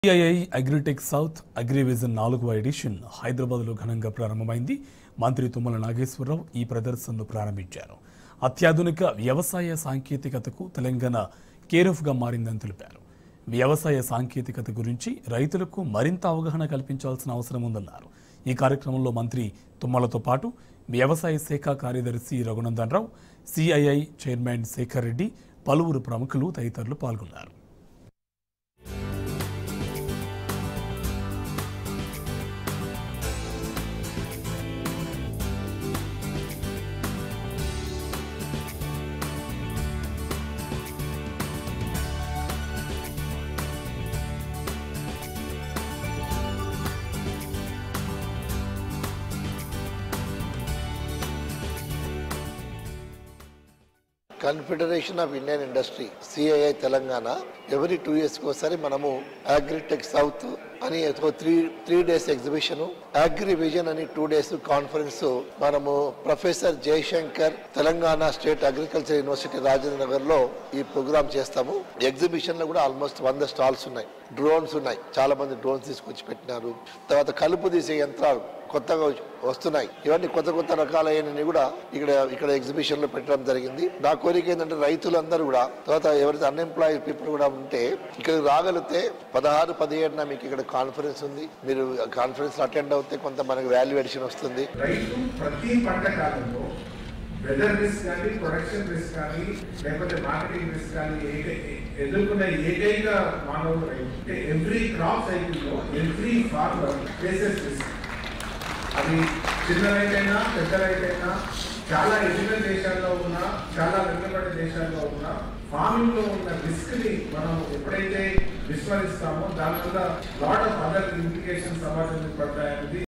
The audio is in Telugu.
సిఐఐ అగ్రిటెక్ సౌత్ అగ్రివిజన్ నాలుగవ ఎడిషన్ హైదరాబాద్లో ఘనంగా ప్రారంభమైంది మంత్రి తుమ్మల నాగేశ్వరరావు ఈ ప్రదర్శనను ప్రారంభించారు అత్యాధునిక వ్యవసాయ సాంకేతికతకు తెలంగాణ కేరఫ్గా మారిందని తెలిపారు వ్యవసాయ సాంకేతికత గురించి రైతులకు మరింత అవగాహన కల్పించాల్సిన అవసరం ఉందన్నారు ఈ కార్యక్రమంలో మంత్రి తుమ్మలతో పాటు వ్యవసాయ శాఖ కార్యదర్శి రఘునందన్ రావు సిఐఐ చైర్మన్ శేఖర్ రెడ్డి పలువురు ప్రముఖులు తదితరులు పాల్గొన్నారు Confederation of Indian Industry CII Telangana ఎవరి టూ ఇయర్స్కి ఒకసారి మనము అగ్రిటెక్ సౌత్ అని ఒక three three days exhibition Agri Vision అని టూ డేస్ కాన్ఫరెన్స్ మనము professor Jayashankar Telangana state agriculture university Rajendra Nagar లో ఈ ప్రోగ్రామ్ చేస్తాము ఎగ్జిబిషన్ లో కూడా ఆల్మోస్ట్ వంద స్టాల్స్ ఉన్నాయి డ్రోన్స్ ఉన్నాయి చాలా మంది డ్రోన్స్ తీసుకొచ్చి పెట్టినారు తర్వాత కలుపు తీసే యంత్రాలు కొత్తగా వస్తున్నాయి ఇవన్నీ కొత్త కొత్త రకాలైనవి కూడా ఇక్కడ ఇక్కడ ఎగ్జిబిషన్ లో పెట్టడం జరిగింది నా కోరిక ఏంటంటే రైతులందరూ కూడా తర్వాత ఎవరైతే అన్ఎంప్లాయిడ్ పీపుల్ కూడా ఉంటే ఇక్కడికి రాగలిగితే పదహారు పదిహేడున మీకు ఇక్కడ కాన్ఫరెన్స్ ఉంది మీరు కాన్ఫరెన్స్ అటెండ్ అవుతే కొంత మనకు వాల్యూ ఎడిషన్ వస్తుంది రైతు ప్రతి పంట కాలంలో వెదర్ రిస్క్ కానీ ప్రొడక్షన్ రిస్క్ కానీ లేకపోతే మార్కెటింగ్ రిస్క్ కానీ ఏకై- ఎదుర్కొన్న ఏకైక మానవుడు రైతు అంటే ఎవ్రీ క్రాప్ సైకిల్లో ఎవ్రీ ఫార్మర్ ఫేసెస్ రిస్క్ అది చిన్న రైతైనా పెద్ద రైతైనా చాలా ఎదిగిన దేశాల్లో ఉన్న చాలా వెనుకబడే దేశాల్లో ఉన్న ఫార్మింగ్ లో ఉన్న రిస్క్ ని మనం ఎప్పుడైతే విస్మరిస్తామో దానివల్ల లాట్ ఆఫ్ అదర్ ఇంప్లికేషన్స్ సమాజం పడతాయనేది